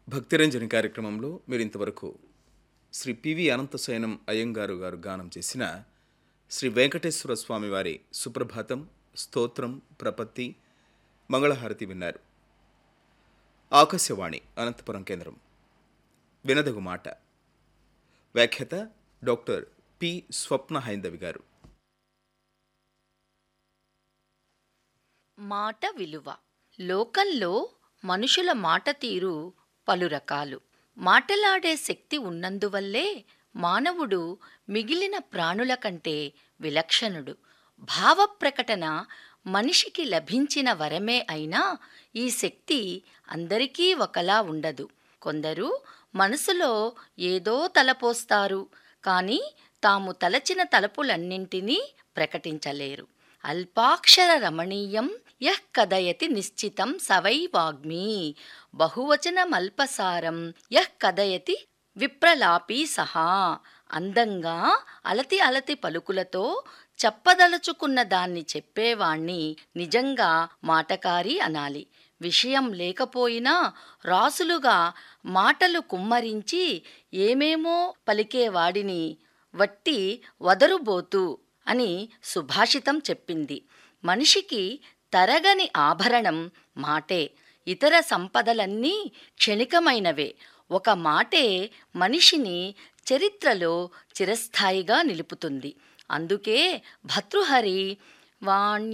భక్తిరంజని కార్యక్రమంలో మీరు ఇంతవరకు శ్రీ పివి అనంతశయనం అయ్యంగారు గారు గానం చేసిన శ్రీ వెంకటేశ్వర స్వామి వారి సుప్రభాతం స్తోత్రం ప్రపత్తి మంగళహారతి విన్నారు ఆకాశవాణి అనంతపురం కేంద్రం వినదగు మాట వ్యాఖ్యత డాక్టర్ పి స్వప్న హైందవి గారు మాట విలువ లోకంలో మనుషుల మాట తీరు పలు రకాలు మాటలాడే శక్తి ఉన్నందువల్లే మానవుడు మిగిలిన ప్రాణుల కంటే విలక్షణుడు భావ ప్రకటన మనిషికి లభించిన వరమే అయినా ఈ శక్తి అందరికీ ఒకలా ఉండదు కొందరు మనసులో ఏదో తలపోస్తారు కానీ తాము తలచిన తలపులన్నింటినీ ప్రకటించలేరు అల్పాక్షర రమణీయం యః కథయతి నిశ్చితం సవై వాగ్మీ బహువచనమల్పసారం యః కథయతి విప్రలాపీ సహా అందంగా అలతి అలతి పలుకులతో చెప్పదలుచుకున్న దాన్ని చెప్పేవాణ్ణి నిజంగా మాటకారి అనాలి విషయం లేకపోయినా రాసులుగా మాటలు కుమ్మరించి ఏమేమో పలికేవాడిని వట్టి వదరుబోతు అని సుభాషితం చెప్పింది మనిషికి తరగని ఆభరణం మాటే ఇతర సంపదలన్నీ క్షణికమైనవే ఒక మాటే మనిషిని చరిత్రలో చిరస్థాయిగా నిలుపుతుంది అందుకే భర్తృహరి వాణ్య